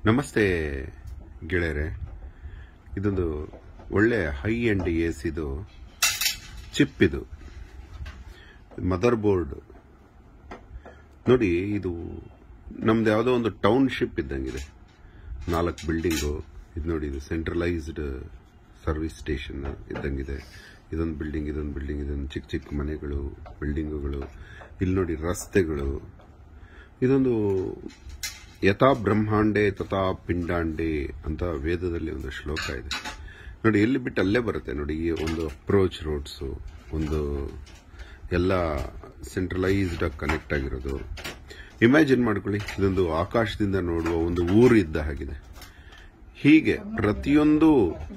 ನಮಸ್ತೆ ಗೆಳೆಯರೆ ಇದೊಂದು ಒಳ್ಳೆ ಹೈ ಎಂಡ್ ಎ ಸಿದು ಚಿಪ್ ಇದು ಮದರ್ ಬೋರ್ಡ್ ನೋಡಿ ಇದು ನಮ್ದು ಯಾವುದೋ ಒಂದು ಟೌನ್ಶಿಪ್ ಇದ್ದಂಗಿದೆ ನಾಲ್ಕು ಬಿಲ್ಡಿಂಗು ಇದು ನೋಡಿ ಇದು ಸೆಂಟ್ರಲೈಸ್ಡ್ ಸರ್ವಿಸ್ ಸ್ಟೇಷನ್ ಇದ್ದಂಗಿದೆ ಇದೊಂದು ಬಿಲ್ಡಿಂಗ್ ಇದೊಂದು ಬಿಲ್ಡಿಂಗ್ ಇದೊಂದು ಚಿಕ್ಕ ಚಿಕ್ಕ ಮನೆಗಳು ಬಿಲ್ಡಿಂಗುಗಳು ಇಲ್ಲಿ ನೋಡಿ ರಸ್ತೆಗಳು ಇದೊಂದು ಯಥಾ ಬ್ರಹ್ಮಾಂಡೆ ತಥಾ ಪಿಂಡಾಂಡೆ ಅಂತ ವೇದದಲ್ಲಿ ಒಂದು ಶ್ಲೋಕ ಇದೆ ನೋಡಿ ಎಲ್ಲಿ ಬಿಟ್ಟು ಅಲ್ಲೇ ಬರುತ್ತೆ ನೋಡಿ ಈ ಒಂದು ಅಪ್ರೋಚ್ ರೋಡ್ಸು ಒಂದು ಎಲ್ಲ ಸೆಂಟ್ರಲೈಸ್ಡ್ ಆಗಿ ಕನೆಕ್ಟ್ ಆಗಿರೋದು ಇಮ್ಯಾಜಿನ್ ಮಾಡ್ಕೊಳ್ಳಿ ಇದೊಂದು ಆಕಾಶದಿಂದ ನೋಡುವ ಒಂದು ಊರು ಇದ್ದ ಹಾಗಿದೆ ಹೀಗೆ ಪ್ರತಿಯೊಂದು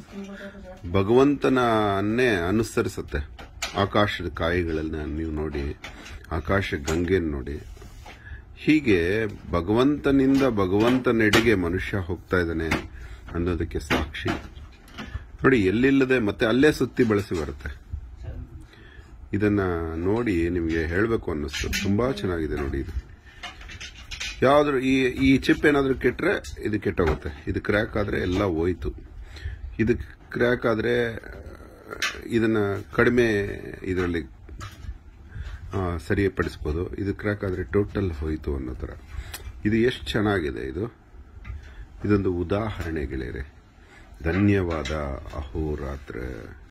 ಭಗವಂತನನ್ನೇ ಅನುಸರಿಸುತ್ತೆ ಆಕಾಶದ ಕಾಯಿಗಳನ್ನ ನೀವು ನೋಡಿ ಆಕಾಶ ಗಂಗೆಯನ್ನು ನೋಡಿ ಹೀಗೆ ಭಗವಂತನಿಂದ ಭಗವಂತನೆಡೆಗೆ ಮನುಷ್ಯ ಹೋಗ್ತಾ ಇದ್ದಾನೆ ಅನ್ನೋದಕ್ಕೆ ಸಾಕ್ಷಿ ನೋಡಿ ಎಲ್ಲಿಲ್ಲದೆ ಮತ್ತೆ ಅಲ್ಲೇ ಸುತ್ತಿ ಬಳಸಿ ಬರುತ್ತೆ ಇದನ್ನ ನೋಡಿ ನಿಮಗೆ ಹೇಳಬೇಕು ಅನ್ನಿಸ್ತು ತುಂಬಾ ಚೆನ್ನಾಗಿದೆ ನೋಡಿ ಇದು ಯಾವ್ದು ಈ ಈ ಚಿಪ್ ಏನಾದ್ರೂ ಕೆಟ್ರೆ ಇದು ಕೆಟ್ಟೋಗುತ್ತೆ ಇದು ಕ್ರ್ಯಾಕ್ ಆದ್ರೆ ಎಲ್ಲ ಹೋಯ್ತು ಇದು ಕ್ರ್ಯಾಕ್ ಆದ್ರೆ ಇದನ್ನ ಕಡಿಮೆ ಇದರಲ್ಲಿ ಸರಿಪಡಿಸ್ಬೋದು ಇದು ಕ್ರ್ಯಾಕ್ ಆದರೆ ಟೋಟಲ್ ಹೋಯಿತು ಅನ್ನೋ ಥರ ಇದು ಎಷ್ಟು ಚೆನ್ನಾಗಿದೆ ಇದು ಇದೊಂದು ಉದಾಹರಣೆ ಗೆಳೆಯರೆ ಧನ್ಯವಾದ ಅಹೋರಾತ್ರ